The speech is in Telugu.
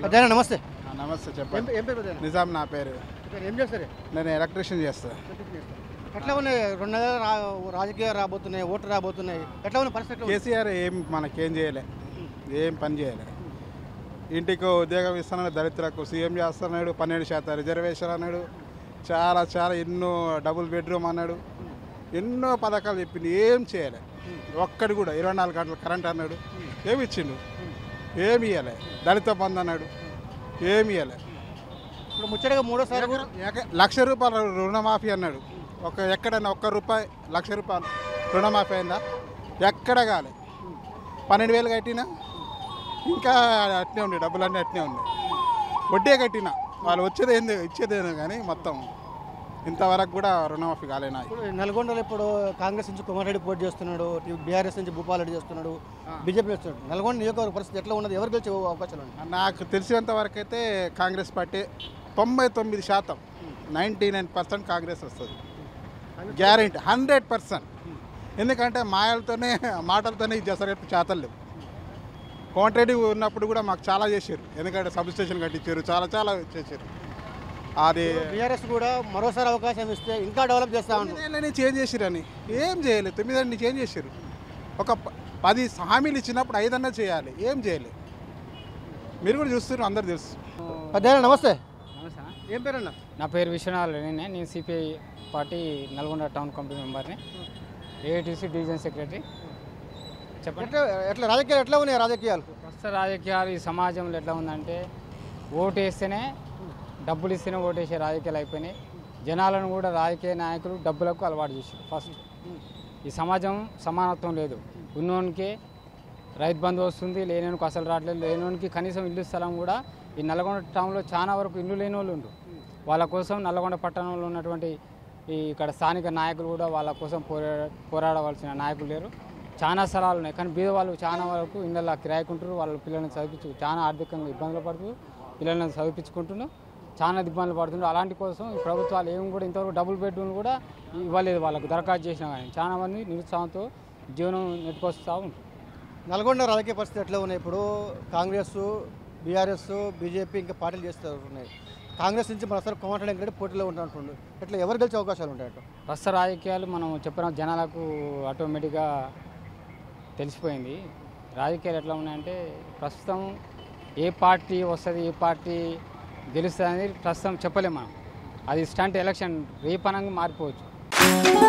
పెద్దయినా నమస్తే ఆ, నమస్తే ఏం చెప్పండి ఏం పేరు పెద్దయినా? నిజాం నా పేరు ఇక్కడ ఏం చేస్తారు నేను ఎలక్ట్రీషియన్ చేస్తా ఎట్లా ఉన్నాయి రెండు నెలలు రా రాజకీయాలు రాబోతున్నాయి ఓట్లు రాబోతున్నాయి ఎట్లా ఉన్న పరిస్థితులు కేసీఆర్ ఏం మనకేం చేయలే ఏం పని చేయలే ఇంటికి ఉద్యోగం ఇస్తున్నాడు దళితులకు సీఎం చేస్తున్నాడు పన్నెండు శాతం రిజర్వేషన్ అన్నాడు చాలా చాలా ఎన్నో డబుల్ బెడ్రూమ్ అన్నాడు ఎన్నో పథకాలు చెప్పింది ఏం చేయలే ఒక్కడి కూడా ఇరవై నాలుగు గంటలు కరెంట్ అన్నాడు ఏమి ఇచ్చిండు ఏమి ఇవ్వలే దళిత బంధు అన్నాడు ఏమి ఇవ్వలే ఇప్పుడు ముచ్చటగా మూడోసారి కూడా ఎక- లక్ష రూపాయల రుణమాఫీ అన్నాడు ఒక ఎక్కడైనా ఒక్క రూపాయి లక్ష రూపాయలు రుణమాఫీ అయిందా ఎక్కడ కాలే పన్నెండు వేలు కట్టినా ఇంకా అట్నే ఉన్నాయి డబ్బులన్నీ అట్నే ఉన్నాయి వడ్డే కట్టినా వాళ్ళు వచ్చేది ఏంది ఇచ్చేదేనో కానీ మొత్తం ఇంతవరకు కూడా రుణమాఫీ కాలేనా ఇప్పుడు నల్గొండలో ఇప్పుడు కాంగ్రెస్ నుంచి కుమారెడ్డి పోటీ చేస్తున్నాడు బీఆర్ఎస్ నుంచి భూపాలరెడ్డి చేస్తున్నాడు బీజేపీ చేస్తున్నాడు నల్గొండ నియోజకవర్గ పరిస్థితి ఎట్లా ఉన్నది ఎవరు గెలిచే అవకాశాలు ఉన్నాయి నాకు తెలిసినంత వరకు అయితే కాంగ్రెస్ పార్టీ తొంభై తొమ్మిది శాతం నైంటీ నైన్ పర్సెంట్ కాంగ్రెస్ వస్తుంది గ్యారెంటీ హండ్రెడ్ పర్సెంట్ ఎందుకంటే మాయలతోనే మాటలతోనే ఇది చేస్తారు రేపు చేతలు లేవు కోమటిరెడ్డి ఉన్నప్పుడు కూడా మాకు చాలా చేశారు ఎందుకంటే సబ్ స్టేషన్ కట్టించారు చాలా చాలా చేశారు అది బీఆర్ఎస్ కూడా మరోసారి అవకాశం ఇస్తే ఇంకా డెవలప్ చేస్తా ఉంటారు తొమ్మిదేళ్ళని చేంజ్ చేసిరని ఏం చేయలేదు తొమ్మిదేళ్ళని చేంజ్ చేశారు ఒక ప- పది హామీలు ఇచ్చినప్పుడు ఐదన్నా చేయాలి ఏం చేయలేదు మీరు కూడా చూస్తున్నారు అందరు తెలుసు పెద్దయినా నమస్తే ఏం పేరన్నా నా పేరు విశ్వనాథ్ నేనే నేను CPI party Nalgonda town committee మెంబర్ని ఏఐటీసీ డివిజన్ సెక్రటరీ చెప్పండి ఎట్లా ఎట్లా రాజకీయాలు ఎట్లా ఉన్నాయి రాజకీయాలు ప్రస్తుత రాజకీయాలు ఈ సమాజంలో ఎట్లా ఉందంటే ఓటు వేస్తేనే డబ్బులు ఇస్తేనే ఓటు వేసే రాజకీయాలు అయిపోయినాయి జనాలను కూడా రాజకీయ నాయకులు డబ్బులకు అలవాటు చేశారు ఫస్ట్ ఈ సమాజం సమానత్వం లేదు ఉన్నోనికి రైతు బంధు వస్తుంది లేనోనికి అసలు రావట్లేదు లేనోనికి కనీసం ఇల్లు స్థలం కూడా ఈ నల్గొండ టౌన్లో చాలా వరకు ఇల్లు లేని వాళ్ళు ఉండు వాళ్ళ కోసం నల్గొండ పట్టణంలో ఉన్నటువంటి ఈ ఇక్కడ స్థానిక నాయకులు కూడా వాళ్ళ కోసం పోరా పోరాడవలసిన నాయకులు లేరు చాలా స్థలాలు ఉన్నాయి కానీ బీద వాళ్ళు చాలా వరకు ఇళ్ళ కిరాయికుంటారు వాళ్ళ పిల్లల్ని చదివించు చాలా ఆర్థికంగా ఇబ్బందులు పడుతూ పిల్లల్ని చదివించుకుంటున్నారు చాలా ఇబ్బందులు పడుతున్నారు అలాంటి కోసం ఈ ప్రభుత్వాలు ఏం కూడా ఇంతవరకు డబుల్ బెడ్రూమ్ కూడా ఇవ్వలేదు వాళ్ళకు దరఖాస్తు చేసినా కానీ చాలా మంది నిరుత్సాహంతో జీవనం నెట్టుకొస్తూ ఉంటారు నల్గొండ రాజకీయ పరిస్థితి ఎట్లా ఉన్నాయి ఇప్పుడు కాంగ్రెస్ బీఆర్ఎస్ బీజేపీ ఇంకా పార్టీలు చేస్తూ ఉన్నాయి కాంగ్రెస్ నుంచి మరోసారి కోమటిరెడ్డి వెంకరెడ్డి పోటీలో ఉంటుంటుండు ఇట్లా ఎవరు గెలిచే అవకాశాలు ఉంటాయి అటు ప్రస్తుత రాజకీయాలు మనం చెప్పిన జనాలకు ఆటోమేటిక్గా తెలిసిపోయింది రాజకీయాలు ఎట్లా ఉన్నాయంటే ప్రస్తుతం ఏ పార్టీ వస్తుంది ఏ పార్టీ గెలుస్తుంది అనేది ప్రస్తుతం చెప్పలేము మనం అది స్టంట్ ఎలక్షన్ రేపనంగా మారిపోవచ్చు